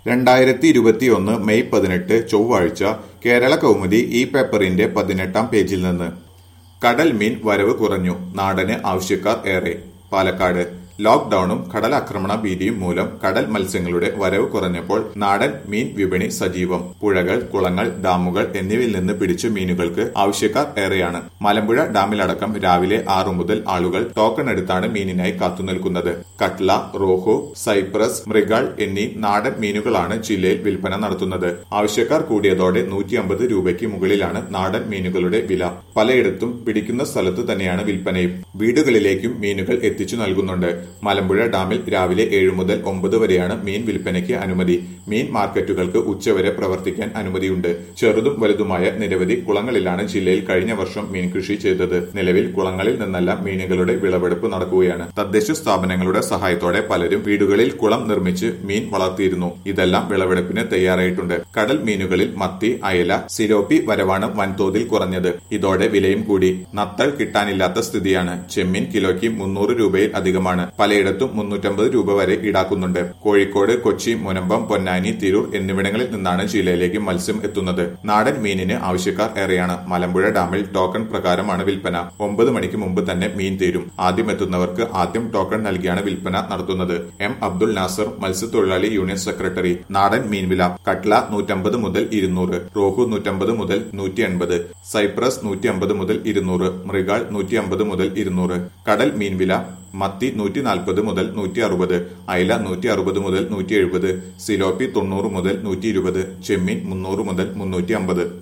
രണ്ടായിരത്തി ഇരുപത്തിയൊന്ന് മെയ് പതിനെട്ട് ചൊവ്വാഴ്ച കേരള കൗമുദി ഈ പേപ്പറിന്റെ പതിനെട്ടാം പേജിൽ നിന്ന് കടൽ മീൻ വരവ് കുറഞ്ഞു നാടന് ആവശ്യക്കാർ ഏറെ പാലക്കാട് ലോക്ഡൌണും കടലാക്രമണ ഭീതിയും മൂലം കടൽ മത്സ്യങ്ങളുടെ വരവ് കുറഞ്ഞപ്പോൾ നാടൻ മീൻ വിപണി സജീവം പുഴകൾ കുളങ്ങൾ ഡാമുകൾ എന്നിവയിൽ നിന്ന് പിടിച്ച മീനുകൾക്ക് ആവശ്യക്കാർ ഏറെയാണ് മലമ്പുഴ ഡാമിലടക്കം രാവിലെ ആറു മുതൽ ആളുകൾ ടോക്കൺ എടുത്താണ് മീനിനായി കാത്തുനിൽക്കുന്നത് കട്ല റോഹു സൈപ്രസ് മൃഗാൾ എന്നീ നാടൻ മീനുകളാണ് ജില്ലയിൽ വിൽപ്പന നടത്തുന്നത് ആവശ്യക്കാർ കൂടിയതോടെ നൂറ്റി അമ്പത് രൂപയ്ക്ക് മുകളിലാണ് നാടൻ മീനുകളുടെ വില പലയിടത്തും പിടിക്കുന്ന സ്ഥലത്ത് തന്നെയാണ് വിൽപ്പനയും വീടുകളിലേക്കും മീനുകൾ എത്തിച്ചു നൽകുന്നുണ്ട് മലമ്പുഴ ഡാമിൽ രാവിലെ ഏഴ് മുതൽ ഒമ്പത് വരെയാണ് മീൻ വിൽപ്പനയ്ക്ക് അനുമതി മീൻ മാർക്കറ്റുകൾക്ക് ഉച്ചവരെ പ്രവർത്തിക്കാൻ അനുമതിയുണ്ട് ചെറുതും വലുതുമായ നിരവധി കുളങ്ങളിലാണ് ജില്ലയിൽ കഴിഞ്ഞ വർഷം മീൻ കൃഷി ചെയ്തത് നിലവിൽ കുളങ്ങളിൽ നിന്നെല്ലാം മീനുകളുടെ വിളവെടുപ്പ് നടക്കുകയാണ് തദ്ദേശ സ്ഥാപനങ്ങളുടെ സഹായത്തോടെ പലരും വീടുകളിൽ കുളം നിർമ്മിച്ച് മീൻ വളർത്തിയിരുന്നു ഇതെല്ലാം വിളവെടുപ്പിന് തയ്യാറായിട്ടുണ്ട് കടൽ മീനുകളിൽ മത്തി അയല സിലോപ്പി വരവാണ് വൻതോതിൽ കുറഞ്ഞത് ഇതോടെ വിലയും കൂടി നത്തൾ കിട്ടാനില്ലാത്ത സ്ഥിതിയാണ് ചെമ്മീൻ കിലോയ്ക്ക് മുന്നൂറ് രൂപയിൽ അധികമാണ് പലയിടത്തും മുന്നൂറ്റമ്പത് രൂപ വരെ ഈടാക്കുന്നുണ്ട് കോഴിക്കോട് കൊച്ചി മുനമ്പം പൊന്നാനി തിരൂർ എന്നിവിടങ്ങളിൽ നിന്നാണ് ജില്ലയിലേക്ക് മത്സ്യം എത്തുന്നത് നാടൻ മീനിന് ആവശ്യക്കാർ ഏറെയാണ് മലമ്പുഴ ഡാമിൽ ടോക്കൺ പ്രകാരമാണ് വിൽപ്പന ഒമ്പത് മണിക്ക് മുമ്പ് തന്നെ മീൻ തീരും ആദ്യം എത്തുന്നവർക്ക് ആദ്യം ടോക്കൺ നൽകിയാണ് വിൽപ്പന നടത്തുന്നത് എം അബ്ദുൽ നാസർ മത്സ്യത്തൊഴിലാളി യൂണിയൻ സെക്രട്ടറി നാടൻ മീൻ വില കട്ല നൂറ്റമ്പത് മുതൽ ഇരുന്നൂറ് റോഹു നൂറ്റമ്പത് മുതൽ നൂറ്റി എൺപത് സൈപ്രസ് നൂറ്റി അമ്പത് മുതൽ ഇരുന്നൂറ് മൃഗാൾ നൂറ്റി അമ്പത് മുതൽ ഇരുന്നൂറ് കടൽ മീൻ വില മത്തി നൂറ്റി നാൽപ്പത് മുതൽ നൂറ്റി അറുപത് അയല നൂറ്റി അറുപത് മുതൽ നൂറ്റി എഴുപത് സിലോപ്പി തൊണ്ണൂറ് മുതൽ നൂറ്റി ഇരുപത് ചെമ്മീൻ മുന്നൂറ് മുതൽ മുന്നൂറ്റി അമ്പത്